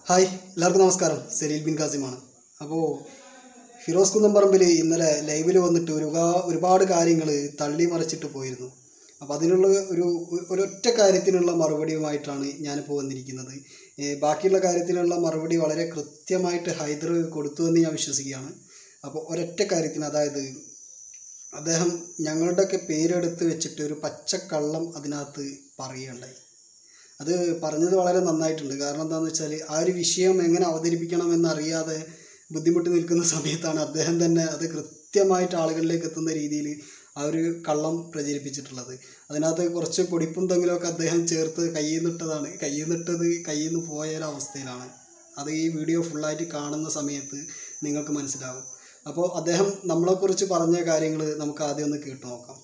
Hi എല്ലാവർക്കും നമസ്കാരം Saleel bin കാസിമാണ് അപ്പോൾ ഫിറോസ് കുന്നംപറമ്പിൽ ഇന്നലെ ലൈവിൽ വന്നിട്ട് ഒരു ഒരുപാട് കാര്യങ്ങൾ തള്ളി മറിച്ചിട്ട് പോയിരുന്നു അപ്പോൾ അതിനുള്ള ഒരു ഒരൊറ്റ കാര്യത്തിനുള്ള മറുപടിയുമായിട്ടാണ് ഞാനിപ്പോൾ വന്നിരിക്കുന്നത് ഏ, ബാക്കിയുള്ള കാര്യത്തിനുള്ള മറുപടി വളരെ കൃത്യമായിട്ട് ഹൈദർ കൊടുത്തു എന്ന് ഞാൻ വിശ്വസിക്കുകയാണ് അപ്പോൾ ഒരൊറ്റ കാര്യത്തിന് അതായത് അദ്ദേഹം ഞങ്ങളുടെയൊക്കെ പേരെടുത്ത് വെച്ചിട്ട് ഒരു പച്ചക്കള്ളം അതിനകത്ത് പറയുകയുണ്ടായി അത് പറഞ്ഞത് വളരെ നന്നായിട്ടുണ്ട് കാരണം എന്താണെന്ന് വെച്ചാൽ ആ ഒരു വിഷയം എങ്ങനെ അവതരിപ്പിക്കണം അറിയാതെ ബുദ്ധിമുട്ട് നിൽക്കുന്ന സമയത്താണ് അദ്ദേഹം തന്നെ അത് കൃത്യമായിട്ട് ആളുകളിലേക്ക് എത്തുന്ന രീതിയിൽ ആ ഒരു കള്ളം പ്രചരിപ്പിച്ചിട്ടുള്ളത് അതിനകത്ത് കുറച്ച് പൊടിപ്പും തെങ്ങിലൊക്കെ അദ്ദേഹം ചേർത്ത് കയ്യിൽ നിട്ടതാണ് കയ്യിൽ നിട്ടത് കയ്യിൽ നിന്ന് പോയ ഒരു അവസ്ഥയിലാണ് അത് ഈ വീഡിയോ ഫുള്ളായിട്ട് കാണുന്ന സമയത്ത് നിങ്ങൾക്ക് മനസ്സിലാവും അപ്പോൾ അദ്ദേഹം നമ്മളെക്കുറിച്ച് പറഞ്ഞ കാര്യങ്ങൾ നമുക്ക് ആദ്യം ഒന്ന് കേട്ടു നോക്കാം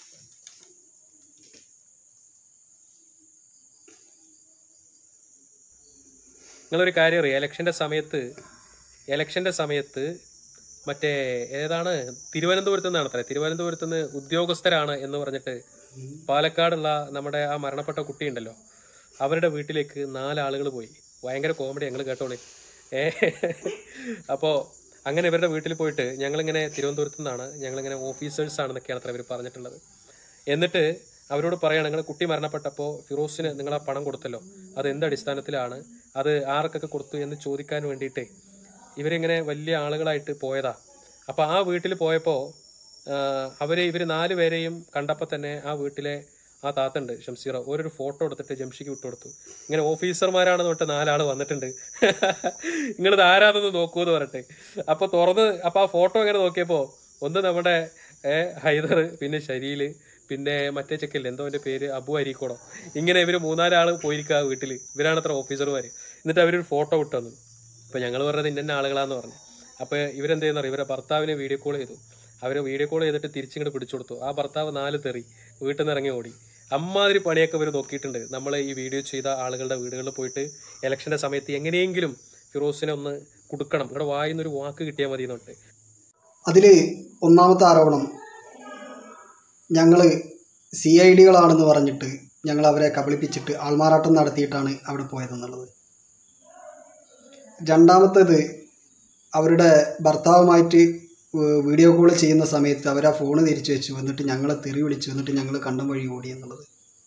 നിങ്ങളൊരു കാര്യം അറിയാം ഇലക്ഷൻ്റെ സമയത്ത് ഇലക്ഷൻ്റെ സമയത്ത് മറ്റേ ഏതാണ് തിരുവനന്തപുരത്ത് നിന്നാണ് അത്ര തിരുവനന്തപുരത്ത് നിന്ന് ഉദ്യോഗസ്ഥരാണ് എന്ന് പറഞ്ഞിട്ട് പാലക്കാടുള്ള നമ്മുടെ ആ മരണപ്പെട്ട കുട്ടിയുണ്ടല്ലോ അവരുടെ വീട്ടിലേക്ക് നാലാളുകൾ പോയി ഭയങ്കര കോമഡി ഞങ്ങൾ കേട്ടോളി ഏ അപ്പോൾ അങ്ങനെ ഇവരുടെ വീട്ടിൽ പോയിട്ട് ഞങ്ങളിങ്ങനെ തിരുവനന്തപുരത്ത് നിന്നാണ് ഞങ്ങളിങ്ങനെ ഓഫീസേഴ്സ് ആണെന്നൊക്കെയാണ് അത്ര ഇവർ പറഞ്ഞിട്ടുള്ളത് എന്നിട്ട് അവരോട് പറയാണ് നിങ്ങൾ കുട്ടി മരണപ്പെട്ടപ്പോൾ ഫിറോസിന് നിങ്ങൾ ആ പണം കൊടുത്തല്ലോ അത് എന്ത് അടിസ്ഥാനത്തിലാണ് അത് ആർക്കൊക്കെ കൊടുത്തു എന്ന് ചോദിക്കാൻ വേണ്ടിയിട്ട് ഇവരിങ്ങനെ വലിയ ആളുകളായിട്ട് പോയതാ അപ്പോൾ ആ വീട്ടിൽ പോയപ്പോൾ അവർ ഇവർ നാല് പേരെയും കണ്ടപ്പോൾ തന്നെ ആ വീട്ടിലെ ആ താത്തുണ്ട് ഷംസീറ ഓരോരു ഫോട്ടോ എടുത്തിട്ട് ജംഷിക്ക് വിട്ടു കൊടുത്തു ഇങ്ങനെ ഓഫീസർമാരാണെന്ന് തൊട്ട് നാലാൾ വന്നിട്ടുണ്ട് നിങ്ങളിത് ആരാണെന്ന് നോക്കൂ എന്ന് പറഞ്ഞിട്ട് അപ്പോൾ തുറന്ന് അപ്പോൾ ആ ഫോട്ടോ ഇങ്ങനെ നോക്കിയപ്പോൾ ഒന്ന് നമ്മുടെ ഏ, ഹൈദർ പിന്നെ ഷരീല് പിന്നെ മറ്റേ ചെക്കല്ലേ എന്തോ എൻ്റെ പേര് അബു അരീക്കോടോ ഇങ്ങനെ ഇവർ മൂന്നാലാൾ പോയിരിക്കുക വീട്ടിൽ ഇവരാണ് അത്ര ഓഫീസർമാർ എന്നിട്ട് അവരൊരു ഫോട്ടോ വിട്ടു തന്നു അപ്പോൾ ഞങ്ങൾ പറഞ്ഞത് ഇന്ന ആളുകളാന്ന് പറഞ്ഞു അപ്പോൾ ഇവരെന്ത് ചെയ്യുന്ന ഇവരെ ഭർത്താവിനെ വീഡിയോ കോൾ ചെയ്തു അവർ വീഡിയോ കോൾ ചെയ്തിട്ട് തിരിച്ചിങ്ങോട്ട് പിടിച്ചു കൊടുത്തു ആ ഭർത്താവ് നാല് തെറി വീട്ടിൽ നിന്ന് ഇറങ്ങി ഓടി അമ്മാതിരി പണിയൊക്കെ ഇവർ നോക്കിയിട്ടുണ്ട് നമ്മൾ ഈ വീഡിയോ ചെയ്ത ആളുകളുടെ വീടുകളിൽ പോയിട്ട് ഇലക്ഷൻ്റെ സമയത്ത് എങ്ങനെയെങ്കിലും ഫിറോസിനെ ഒന്ന് കൊടുക്കണം ഇവിടെ വായിന്നൊരു വാക്ക് കിട്ടിയാൽ മതി എന്നുണ്ട് അതിൽ ഒന്നാമത്തെ ആരോപണം ഞങ്ങൾ സി ഐ ഡികളാണെന്ന് പറഞ്ഞിട്ട് ഞങ്ങൾ അവരെ കബളിപ്പിച്ചിട്ട് ആൾമാറാട്ടം നടത്തിയിട്ടാണ് അവിടെ പോയതെന്നുള്ളത് രണ്ടാമത്തേത് അവരുടെ ഭർത്താവുമായിട്ട് ഏഹ് വീഡിയോ കോൾ ചെയ്യുന്ന സമയത്ത് അവർ ആ ഫോണ് തിരിച്ചു വെച്ചു എന്നിട്ട് ഞങ്ങളെ തെറി വിളിച്ചു എന്നിട്ട് ഞങ്ങൾ കണ്ടം വഴി ഓടി എന്നുള്ളത്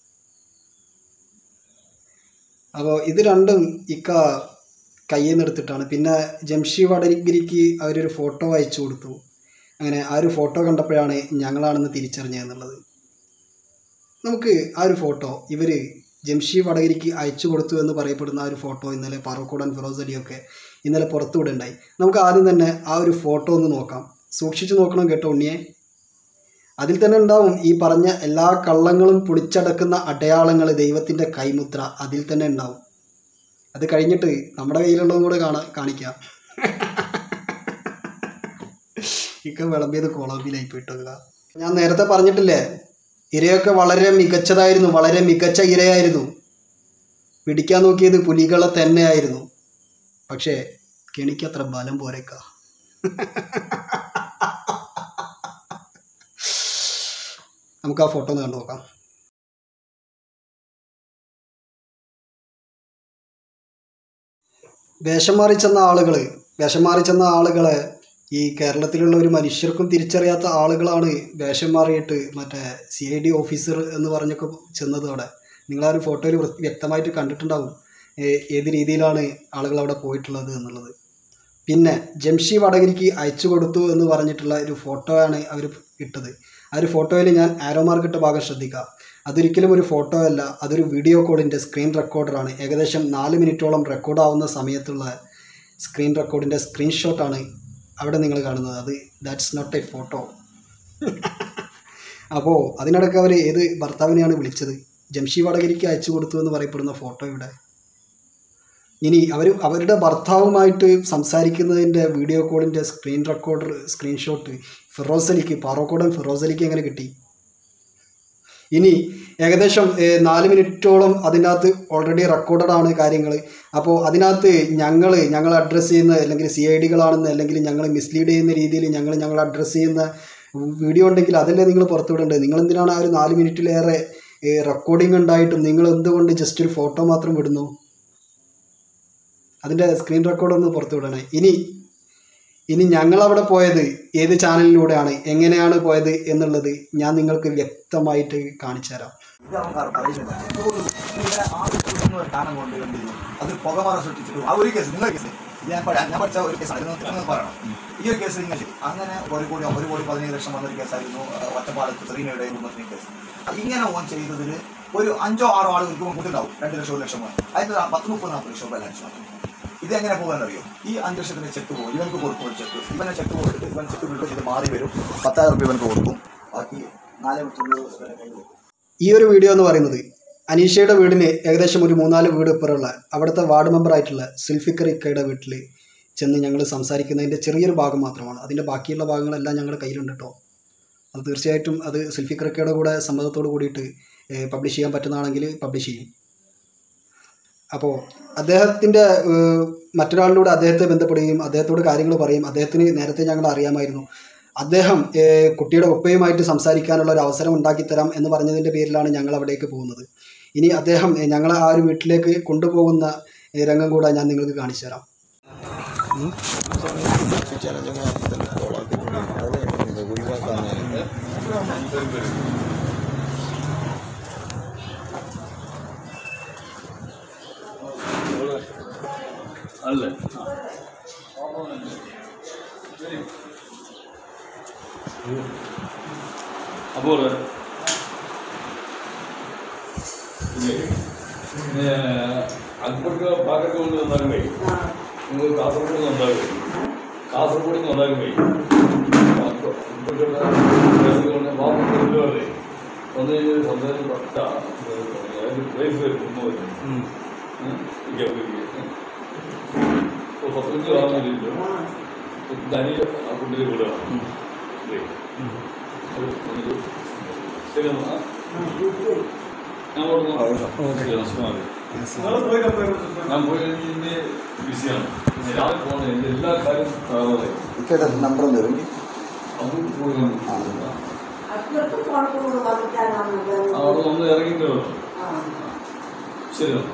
അപ്പോൾ ഇത് രണ്ടും ഇക്ക കയ്യിൽ നിന്ന് എടുത്തിട്ടാണ് പിന്നെ ജംഷി വടഗിരിക്ക് അവരൊരു ഫോട്ടോ അയച്ചു കൊടുത്തു അങ്ങനെ ആ ഒരു ഫോട്ടോ കണ്ടപ്പോഴാണ് ഞങ്ങളാണെന്ന് തിരിച്ചറിഞ്ഞതെന്നുള്ളത് നമുക്ക് ആ ഒരു ഫോട്ടോ ഇവർ ജംഷി വടഗിരിക്ക് അയച്ചു കൊടുത്തു എന്ന് പറയപ്പെടുന്ന ആ ഒരു ഫോട്ടോ ഇന്നലെ പറോക്കോടൻ ഫിറോസ് അലിയൊക്കെ ഇന്നലെ പുറത്തുവിടുണ്ടായി നമുക്ക് ആദ്യം തന്നെ ആ ഒരു ഫോട്ടോ ഒന്ന് നോക്കാം സൂക്ഷിച്ചു നോക്കണം കേട്ടോ ഉണ്ണിയെ അതിൽ തന്നെ ഉണ്ടാവും ഈ പറഞ്ഞ എല്ലാ കള്ളങ്ങളും പൊളിച്ചടക്കുന്ന അടയാളങ്ങൾ ദൈവത്തിൻ്റെ കൈമുദ്ര അതിൽ തന്നെ ഉണ്ടാവും അത് കഴിഞ്ഞിട്ട് നമ്മുടെ കയ്യിലുള്ളതും കൂടെ കാണാ കാണിക്കാം ഇക്ക വിളമ്പിയത് കൊളംബിയിലായി പോയിട്ടുള്ള ഞാൻ നേരത്തെ പറഞ്ഞിട്ടില്ലേ ഇരയൊക്കെ വളരെ മികച്ചതായിരുന്നു വളരെ മികച്ച ഇരയായിരുന്നു പിടിക്കാൻ നോക്കിയത് പുലികളെ തന്നെയായിരുന്നു പക്ഷേ കെണിക്കത്ര ബലം പോരേക്ക നമുക്ക് ആ ഫോട്ടോ ഒന്ന് കണ്ടു നോക്കാം വേഷം മാറി ചെന്ന ആളുകൾ വേഷം മാറി ചെന്ന ആളുകളെ ഈ കേരളത്തിലുള്ള ഒരു മനുഷ്യർക്കും തിരിച്ചറിയാത്ത ആളുകളാണ് വേഷം മാറിയിട്ട് മറ്റേ സി ഐ ഡി ഓഫീസർ എന്ന് പറഞ്ഞൊക്കെ ചെന്നത് അവിടെ നിങ്ങൾ ആ ഒരു ഫോട്ടോയിൽ വ്യക്തമായിട്ട് കണ്ടിട്ടുണ്ടാവും ഏ- ഏത് രീതിയിലാണ് ആളുകൾ അവിടെ പോയിട്ടുള്ളത് എന്നുള്ളത് പിന്നെ ജംഷി വടകരിക്ക് അയച്ചു കൊടുത്തു എന്ന് പറഞ്ഞിട്ടുള്ള ഒരു ഫോട്ടോ ആണ് അവർ ഇട്ടത് ആ ഒരു ഫോട്ടോയിൽ ഞാൻ ആരോ മാർക്കിട്ട ഭാഗം ശ്രദ്ധിക്കുക അതൊരിക്കലും ഒരു ഫോട്ടോ അല്ല അതൊരു വീഡിയോ കോളിൻ്റെ സ്ക്രീൻ റെക്കോർഡറാണ് ഏകദേശം നാല് മിനിറ്റോളം റെക്കോർഡ് ആവുന്ന സമയത്തുള്ള സ്ക്രീൻ റെക്കോർഡിൻ്റെ സ്ക്രീൻഷോട്ടാണ് അവിടെ നിങ്ങൾ കാണുന്നത് അത് ദാറ്റ്സ് നോട്ട് എ ഫോട്ടോ അപ്പോൾ അതിനിടയ്ക്ക് അവർ ഏത് ഭർത്താവിനെയാണ് വിളിച്ചത് ജംഷി വടകരിക്ക് അയച്ചു കൊടുത്തു എന്ന് പറയപ്പെടുന്ന ഫോട്ടോ ഇവിടെ ഇനി അവർ അവരുടെ ഭർത്താവുമായിട്ട് സംസാരിക്കുന്നതിൻ്റെ വീഡിയോ കോളിൻ്റെ സ്ക്രീൻ റെക്കോർഡർ സ്ക്രീൻഷോട്ട് ഫിറോസ് അലിക്ക് പാറോക്കോടൻ ഫിറോസ് അലിക്ക് എങ്ങനെ കിട്ടി ഇനി ഏകദേശം ഏഹ്, നാല് മിനിറ്റോളം അതിനകത്ത് ഓൾറെഡി റെക്കോർഡഡ് ആണ് കാര്യങ്ങൾ അപ്പോൾ അതിനകത്ത് ഞങ്ങൾ ഞങ്ങൾ അഡ്രസ്സ് ചെയ്യുന്ന അല്ലെങ്കിൽ സി ഐ ഡികളാണെന്ന് അല്ലെങ്കിൽ ഞങ്ങൾ മിസ്ലീഡ് ചെയ്യുന്ന രീതിയിൽ ഞങ്ങൾ ഞങ്ങൾ അഡ്രസ്സ് ചെയ്യുന്ന വീഡിയോ ഉണ്ടെങ്കിൽ അതല്ലേ നിങ്ങൾ പുറത്തുവിടേണ്ടത് നിങ്ങൾ എന്തിനാണ് ആ ഒരു നാല് മിനിറ്റിലേറെ റെക്കോർഡിംഗ് ഉണ്ടായിട്ടും നിങ്ങൾ എന്തുകൊണ്ട് ജസ്റ്റ് ഒരു ഫോട്ടോ മാത്രം വിടുന്നു അതിൻ്റെ സ്ക്രീൻ റെക്കോർഡ് ഒന്ന് പുറത്തു വിടണേ ഇനി ഇനി ഞങ്ങളവിടെ പോയത് ഏത് ചാനലിലൂടെയാണ് എങ്ങനെയാണ് പോയത് എന്നുള്ളത് ഞാൻ നിങ്ങൾക്ക് വ്യക്തമായിട്ട് കാണിച്ചു തരാം ഇത് അവൻ പറ- പറയുന്നില്ല. ഇതുപോലെ ഇങ്ങനെ ആള് കുടുങ്ങുന്ന ഒരു കാലം കൊണ്ട് എന്ത് ചെയ്യും? അത് പുകമറ സൃഷ്ടിച്ചിട്ട് ആ ഒരു കേസ് നിങ്ങളുടെ കേസ് ഇത് ഞാൻ പഠി- ഞാൻ പഠിച്ച ഒരു കേസാണ് ഇത് നിങ്ങൾ പറയണം ഈ ഒരു കേസ് നിങ്ങൾ ചെയ്യും. അങ്ങനെ ഒരു കോടി ഒരു കോടി പതിനേഴ് ലക്ഷം വന്നൊരു കേസായിരുന്നു ആ, ഒറ്റപ്പാലത്ത് ശ്രീനയുടെ കുടുംബത്തിന് കേസ് ഇങ്ങനെ ഓൻ ചെയ്തതിൽ ഒരു അഞ്ചോ ആറോ ആളുകൾക്ക് ഓൻ കൂട്ടുണ്ടാവും രണ്ട് ലക്ഷം ഒരു ലക്ഷം അതിന് പത്ത് മുപ്പത് നാൽപ്പത് ലക്ഷം രൂപ ലക്ഷം ഇത് എങ്ങനെ പോകാൻ അറിയോ ഈ അഞ്ച് ലക്ഷത്തിന് ചെക്ക് പോകും ഇവർക്ക് കൊടുക്കും ഒരു ചെക്ക് ഇവനെ ചെക്ക് കൊടുത്തിട്ട് ഇവൻ ചെക്ക് വിളിച്ച് ചെയ്ത് മാറി വരും പത്തായിരം റുപ്യ ഇവനക്ക് കൊടുക്കും ബാക്കി നാല് ലക്ഷം രൂപ ഇവനെ കയ്യിൽ വെക്കും. ഈ ഒരു വീഡിയോ എന്ന് പറയുന്നത് അനീഷയുടെ വീടിന് ഏകദേശം ഒരു മൂന്നാല് വീട് ഇപ്പുറമുള്ള അവിടുത്തെ വാർഡ് മെമ്പർ ആയിട്ടുള്ള സുൽഫിക്കർ ഇക്കയുടെ വീട്ടിൽ ചെന്ന് ഞങ്ങൾ സംസാരിക്കുന്നതിൻ്റെ ചെറിയൊരു ഭാഗം മാത്രമാണ് അതിൻ്റെ ബാക്കിയുള്ള ഭാഗങ്ങളെല്ലാം ഞങ്ങളുടെ കയ്യിലുണ്ട് കേട്ടോ അത് തീർച്ചയായിട്ടും അത് സുൽഫിക്കർ ഇക്കയുടെ കൂടെ സമ്മതത്തോട് കൂടിയിട്ട് പബ്ലിഷ് ചെയ്യാൻ പറ്റുന്നതാണെങ്കിൽ പബ്ലിഷ് ചെയ്യും അപ്പോൾ അദ്ദേഹത്തിൻ്റെ മറ്റൊരാളിലൂടെ അദ്ദേഹത്തെ ബന്ധപ്പെടുകയും അദ്ദേഹത്തോട് കാര്യങ്ങൾ പറയും അദ്ദേഹത്തിന് നേരത്തെ ഞങ്ങൾ അറിയാമായിരുന്നു അദ്ദേഹം ഏഹ്, കുട്ടിയുടെ ഉപ്പയുമായിട്ട് സംസാരിക്കാനുള്ള ഒരു അവസരം ഉണ്ടാക്കിത്തരാം എന്ന് പറഞ്ഞതിൻ്റെ പേരിലാണ് ഞങ്ങൾ അവിടേക്ക് പോകുന്നത് ഇനി അദ്ദേഹം ഏഹ്, ഞങ്ങളെ ആ ഒരു വീട്ടിലേക്ക് കൊണ്ടുപോകുന്ന ഏഹ്, രംഗം കൂടെ ഞാൻ നിങ്ങൾക്ക് കാണിച്ചു തരാം അല്ലേ അപ്പോൾ അങ്ങോട്ട് പാക്കൊക്കെ കൊണ്ട് വന്നാലും വൈ നിങ്ങൾ കാസർഗോഡ് നിന്ന് വന്നാലും വൈ കാസർഗോഡ് നിന്ന് വന്നാലും വൈ കൊണ്ട് പാപ്പം കൊണ്ടുവരേ വന്നു കഴിഞ്ഞാൽ സംസാരം പറ്റ ലൈഫ് വരും ഉമ്മ വരും പത്ത് മിനിറ്റ് ആവുന്നില്ലല്ലോ ധനി ആ കുട്ടിയെ വിടുകയാണ് ശരി എന്നാ ഞാൻ പറഞ്ഞു ഞാൻ പോയി കഴിഞ്ഞ് ബിസിയാണ് രാവിലെ പോകണം എൻ്റെ എല്ലാ കാര്യം തകർന്നതായി ഇക്കയുടെ നമ്പർ ഒന്ന് തരും അത് പോയി അത്രയ്ക്ക് കുഴപ്പമൊന്നും വന്നിട്ടാണ് അവിടെ ഒന്ന് ഇറങ്ങിയിട്ട് വരണം ശരി എന്നാ.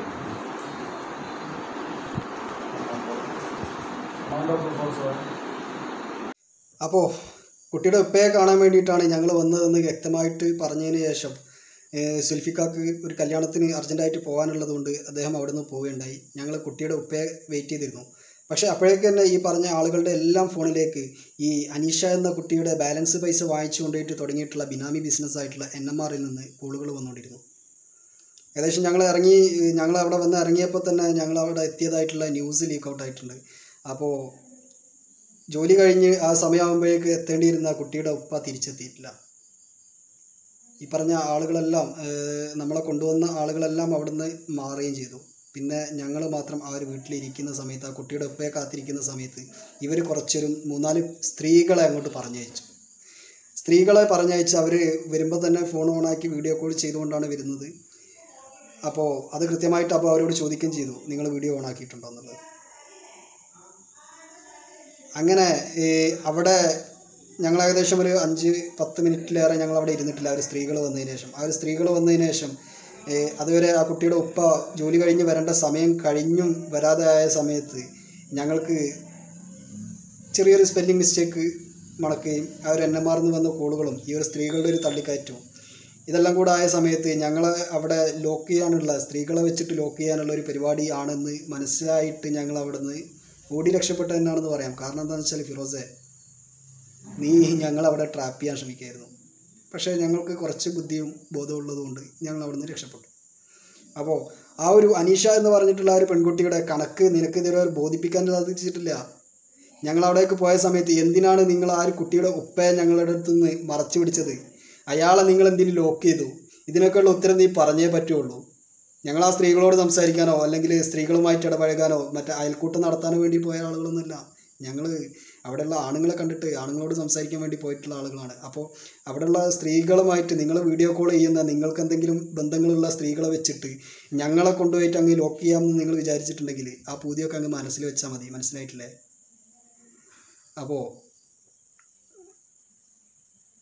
അപ്പോൾ കുട്ടിയുടെ ഉപ്പയെ കാണാൻ വേണ്ടിയിട്ടാണ് ഞങ്ങൾ വന്നതെന്ന് വ്യക്തമായിട്ട് പറഞ്ഞതിന് ശേഷം ഏഹ്, സുൽഫിക്കാക്ക് ഒരു കല്യാണത്തിന് അർജൻറ്റായിട്ട് പോകാനുള്ളത് കൊണ്ട് അദ്ദേഹം അവിടെ നിന്ന് പോവുകയുണ്ടായി ഞങ്ങൾ കുട്ടിയുടെ ഉപ്പയെ വെയിറ്റ് ചെയ്തിരുന്നു പക്ഷേ അപ്പോഴേക്ക് തന്നെ ഈ പറഞ്ഞ ആളുകളുടെ എല്ലാം ഫോണിലേക്ക് ഈ അനീഷ എന്ന കുട്ടിയുടെ ബാലൻസ് പൈസ വാങ്ങിച്ചു കൊണ്ടുപോയിട്ട് തുടങ്ങിയിട്ടുള്ള ബിനാമി ബിസിനസ് ആയിട്ടുള്ള എൻ എം ആറിൽ നിന്ന് കോളുകൾ വന്നുകൊണ്ടിരുന്നു ഏകദേശം ഞങ്ങൾ ഇറങ്ങി ഞങ്ങൾ അവിടെ വന്ന് ഇറങ്ങിയപ്പോൾ തന്നെ ഞങ്ങൾ അവിടെ എത്തിയതായിട്ടുള്ള ന്യൂസ് ലീക്ക് ഔട്ട് ആയിട്ടുണ്ട് അപ്പോൾ ജോലി കഴിഞ്ഞ് ആ സമയമാകുമ്പോഴേക്ക് എത്തേണ്ടിയിരുന്ന കുട്ടിയുടെ ഉപ്പ തിരിച്ചെത്തിയിട്ടില്ല ഈ പറഞ്ഞ ആളുകളെല്ലാം ഏഹ്, നമ്മളെ കൊണ്ടുവന്ന ആളുകളെല്ലാം അവിടുന്ന് മാറുകയും ചെയ്തു പിന്നെ ഞങ്ങൾ മാത്രം ആ ഒരു വീട്ടിലിരിക്കുന്ന സമയത്ത് ആ കുട്ടിയുടെ ഉപ്പയെ കാത്തിരിക്കുന്ന സമയത്ത് ഇവർ കുറച്ചൊരു മൂന്നാല് സ്ത്രീകളെ അങ്ങോട്ട് പറഞ്ഞയച്ചു സ്ത്രീകളെ പറഞ്ഞയച്ച് അവർ വരുമ്പോൾ തന്നെ ഫോൺ ഓണാക്കി വീഡിയോ കോൾ ചെയ്തുകൊണ്ടാണ് വരുന്നത് അപ്പോൾ അത് കൃത്യമായിട്ട് അപ്പോൾ അവരോട് ചോദിക്കുകയും ചെയ്തു നിങ്ങൾ വീഡിയോ ഓണാക്കിയിട്ടുണ്ടോ എന്നുള്ളത് അങ്ങനെ ഈ അവിടെ ഞങ്ങൾ ഏകദേശം ഒരു അഞ്ച് പത്ത് മിനിറ്റിലേറെ ഞങ്ങൾ അവിടെ ഇരുന്നിട്ടില്ല ആ ഒരു സ്ത്രീകൾ വന്നതിന് ശേഷം ആ ഒരു സ്ത്രീകൾ വന്നതിന് ശേഷം ഏ, അതുവരെ ആ കുട്ടിയുടെ ഉപ്പ ജോലി കഴിഞ്ഞ് വരേണ്ട സമയം കഴിഞ്ഞും വരാതെ ആയ സമയത്ത് ഞങ്ങൾക്ക് ചെറിയൊരു സ്പെല്ലിംഗ് മിസ്റ്റേക്ക് മണക്കുകയും ആ ഒരു എൻ എം ആറിൽ നിന്ന് വന്ന കോളുകളും ഈ ഒരു സ്ത്രീകളുടെ ഒരു തള്ളിക്കയറ്റവും ഇതെല്ലാം കൂടെ ആയ സമയത്ത് ഞങ്ങളെ അവിടെ ലോക്ക് ചെയ്യാനുള്ള സ്ത്രീകളെ വെച്ചിട്ട് ലോക്ക് ചെയ്യാനുള്ള ഒരു പരിപാടി ആണെന്ന് മനസ്സിലായിട്ട് ഞങ്ങൾ അവിടെ നിന്ന് ഓടി രക്ഷപ്പെട്ട തന്നെയാണെന്ന് പറയാം കാരണം എന്താണെന്ന് വെച്ചാൽ ഫിറോസെ നീ ഞങ്ങളവിടെ ട്രാപ്പ് ചെയ്യാൻ ശ്രമിക്കുകയായിരുന്നു പക്ഷേ ഞങ്ങൾക്ക് കുറച്ച് ബുദ്ധിയും ബോധവും ഉള്ളതുകൊണ്ട് ഞങ്ങൾ അവിടെ നിന്ന് രക്ഷപ്പെട്ടു അപ്പോൾ ആ ഒരു അനീഷ എന്ന് പറഞ്ഞിട്ടുള്ള ആ ഒരു പെൺകുട്ടിയുടെ കണക്ക് നിനക്ക് ഇതുവരെ ബോധിപ്പിക്കാൻ സാധിച്ചിട്ടില്ല ഞങ്ങൾ അവിടേക്ക് പോയ സമയത്ത് എന്തിനാണ് നിങ്ങൾ ആ ഒരു കുട്ടിയുടെ ഉപ്പയെ ഞങ്ങളുടെ അടുത്ത് നിന്ന് മറച്ചു പിടിച്ചത് അയാളെ നിങ്ങൾ എന്തിനു ലോക്ക് ചെയ്തു ഇതിനൊക്കെയുള്ള ഉത്തരം നീ പറഞ്ഞേ പറ്റുള്ളൂ ഞങ്ങൾ ആ സ്ത്രീകളോട് സംസാരിക്കാനോ അല്ലെങ്കിൽ സ്ത്രീകളുമായിട്ട് ഇടപഴകാനോ മറ്റേ അയൽക്കൂട്ടം നടത്താനോ വേണ്ടി പോയ ആളുകളൊന്നുമല്ല ഞങ്ങൾ അവിടെയുള്ള ആണുങ്ങളെ കണ്ടിട്ട് ആണുങ്ങളോട് സംസാരിക്കാൻ വേണ്ടി പോയിട്ടുള്ള ആളുകളാണ് അപ്പോൾ അവിടെയുള്ള സ്ത്രീകളുമായിട്ട് നിങ്ങൾ വീഡിയോ കോൾ ചെയ്യുന്ന നിങ്ങൾക്ക് എന്തെങ്കിലും ബന്ധങ്ങളുള്ള സ്ത്രീകളെ വെച്ചിട്ട് ഞങ്ങളെ കൊണ്ടുപോയിട്ട് അങ്ങ് ലോക്ക് ചെയ്യാമെന്ന് നിങ്ങൾ വിചാരിച്ചിട്ടുണ്ടെങ്കിൽ ആ പൂതിയൊക്കെ അങ്ങ് മനസ്സിൽ വെച്ചാൽ മതി മനസ്സിലായിട്ടില്ലേ അപ്പോൾ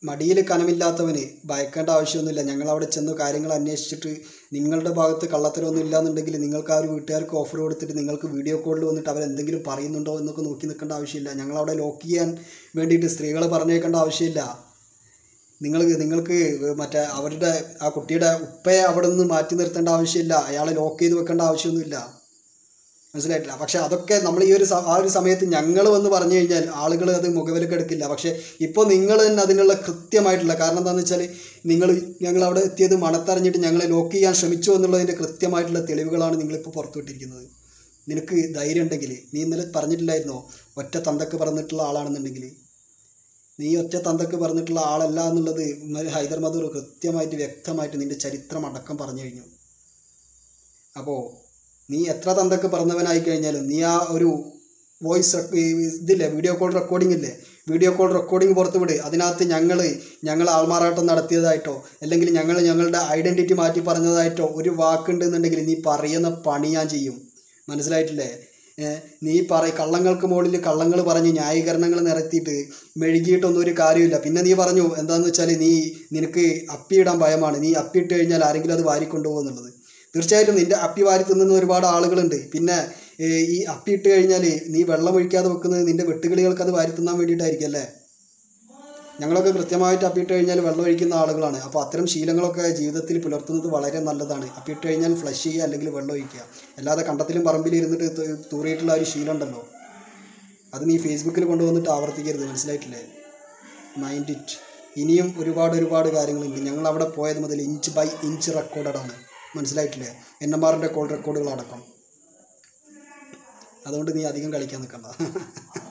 മടിയിൽ കനമില്ലാത്തവന് ഭയക്കേണ്ട ആവശ്യമൊന്നുമില്ല ഞങ്ങൾ അവിടെ ചെന്ന് കാര്യങ്ങൾ അന്വേഷിച്ചിട്ട് നിങ്ങളുടെ ഭാഗത്ത് കള്ളത്തരമൊന്നും ഇല്ലാന്നുണ്ടെങ്കിൽ നിങ്ങൾക്ക് ആ ഒരു വീട്ടുകാർക്ക് ഓഫർ കൊടുത്തിട്ട് നിങ്ങൾക്ക് വീഡിയോ കോളിൽ വന്നിട്ട് അവരെന്തെങ്കിലും പറയുന്നുണ്ടോ എന്നൊക്കെ നോക്കി നിൽക്കേണ്ട ആവശ്യമില്ല ഞങ്ങൾ അവിടെ ലോക്ക് ചെയ്യാൻ വേണ്ടിയിട്ട് സ്ത്രീകളെ പറഞ്ഞേക്കേണ്ട ആവശ്യമില്ല നിങ്ങൾ നിങ്ങൾക്ക് മറ്റേ അവരുടെ ആ കുട്ടിയുടെ ഉപ്പയെ അവിടെ നിന്ന് മാറ്റി നിർത്തേണ്ട ആവശ്യമില്ല അയാളെ ലോക്ക് ചെയ്ത് വെക്കേണ്ട ആവശ്യമൊന്നുമില്ല മനസ്സിലായിട്ടില്ല പക്ഷെ അതൊക്കെ നമ്മൾ ഈ ഒരു സ- ആ ഒരു സമയത്ത് ഞങ്ങൾ വന്ന് പറഞ്ഞു കഴിഞ്ഞാൽ ആളുകൾ അത് മുഖവിലക്ക് എടുക്കില്ല പക്ഷെ ഇപ്പോൾ നിങ്ങൾ തന്നെ അതിനുള്ള കൃത്യമായിട്ടുള്ള കാരണം എന്താണെന്ന് വെച്ചാൽ നിങ്ങൾ ഞങ്ങൾ അവിടെ എത്തിയത് മണത്തറിഞ്ഞിട്ട് ഞങ്ങളെ ലോക്ക് ചെയ്യാൻ ശ്രമിച്ചു എന്നുള്ളതിൻ്റെ കൃത്യമായിട്ടുള്ള തെളിവുകളാണ് നിങ്ങളിപ്പോൾ പുറത്തുവിട്ടിരിക്കുന്നത് നിനക്ക് ധൈര്യം ഉണ്ടെങ്കിൽ നീ ഇന്നലെ പറഞ്ഞിട്ടില്ലായിരുന്നോ ഒറ്റ തന്തക്ക് പറഞ്ഞിട്ടുള്ള ആളാണെന്നുണ്ടെങ്കിൽ നീ ഒറ്റ തന്തക്ക് പറഞ്ഞിട്ടുള്ള ആളല്ല എന്നുള്ളത് ഉമ്മ- ഹൈദർ മധൂർ കൃത്യമായിട്ട് വ്യക്തമായിട്ട് നിന്റെ ചരിത്രം അടക്കം പറഞ്ഞു കഴിഞ്ഞു അപ്പോൾ നീ എത്ര തന്തക്ക് പറഞ്ഞവനായി കഴിഞ്ഞാലും നീ ആ ഒരു വോയിസ് ഇതില്ലേ വീഡിയോ കോൾ റെക്കോർഡിംഗ് ഇല്ലേ വീഡിയോ കോൾ റെക്കോർഡിംഗ് പുറത്ത് വിട് അതിനകത്ത് ഞങ്ങൾ ഞങ്ങൾ ആൾമാറാട്ടം നടത്തിയതായിട്ടോ അല്ലെങ്കിൽ ഞങ്ങൾ ഞങ്ങളുടെ ഐഡൻറ്റിറ്റി മാറ്റി പറഞ്ഞതായിട്ടോ ഒരു വാക്കുണ്ടെന്നുണ്ടെങ്കിൽ നീ പറയുന്ന പണി ഞാൻ ചെയ്യും മനസ്സിലായിട്ടില്ലേ ഏ, നീ പറ കള്ളങ്ങൾക്ക് മുകളിൽ കള്ളങ്ങൾ പറഞ്ഞ് ന്യായീകരണങ്ങൾ നിരത്തിയിട്ട് മെഴുകിയിട്ടൊന്നും ഒരു കാര്യമില്ല പിന്നെ നീ പറഞ്ഞു എന്താണെന്ന് വെച്ചാൽ നീ നിനക്ക് അപ്പിയിടാൻ ഭയമാണ് നീ അപ്പിയിട്ട് കഴിഞ്ഞാൽ ആരെങ്കിലും അത് വാരിക്കൊണ്ടുപോകും എന്നുള്ളത് തീർച്ചയായിട്ടും നിന്റെ അപ്പി വാരി തിന്നുന്ന ഒരുപാട് ആളുകളുണ്ട് പിന്നെ ഏ, ഈ അപ്പി ഇട്ട് കഴിഞ്ഞാൽ നീ വെള്ളം ഒഴിക്കാതെ വെക്കുന്നത് നിന്റെ വെട്ടുകിളികൾക്ക് അത് വാരി തിന്നാൻ വേണ്ടിയിട്ടായിരിക്കും അല്ലേ ഞങ്ങളൊക്കെ കൃത്യമായിട്ട് അപ്പിയിട്ട് കഴിഞ്ഞാൽ വെള്ളം ഒഴിക്കുന്ന ആളുകളാണ് അപ്പോൾ അത്തരം ശീലങ്ങളൊക്കെ ജീവിതത്തിൽ പുലർത്തുന്നത് വളരെ നല്ലതാണ് അപ്പിയിട്ട് കഴിഞ്ഞാൽ ഫ്ലഷ് ചെയ്യുക അല്ലെങ്കിൽ വെള്ളം ഒഴിക്കുക അല്ലാതെ കണ്ടത്തിലും പറമ്പിലും ഇരുന്നിട്ട് തു- തൂറിയിട്ടുള്ള ആ ഒരു ശീലം ഉണ്ടല്ലോ അത് നീ ഫേസ്ബുക്കിൽ കൊണ്ടുവന്നിട്ട് ആവർത്തിക്കരുത് മനസ്സിലായിട്ടില്ലേ മൈൻഡ് ഇറ്റ് ഇനിയും ഒരുപാട് ഒരുപാട് കാര്യങ്ങളുണ്ട് ഞങ്ങൾ അവിടെ പോയത് മുതൽ ഇഞ്ച് ബൈ ഇഞ്ച് റെക്കോർഡഡ് ആണ് മനസ്സിലായിട്ടില്ലേ എൻ എം ആറിൻ്റെ കോൾ റെക്കോർഡുകൾ അടക്കം അതുകൊണ്ട് നീ അധികം കളിക്കാൻ നിൽക്കണ്ട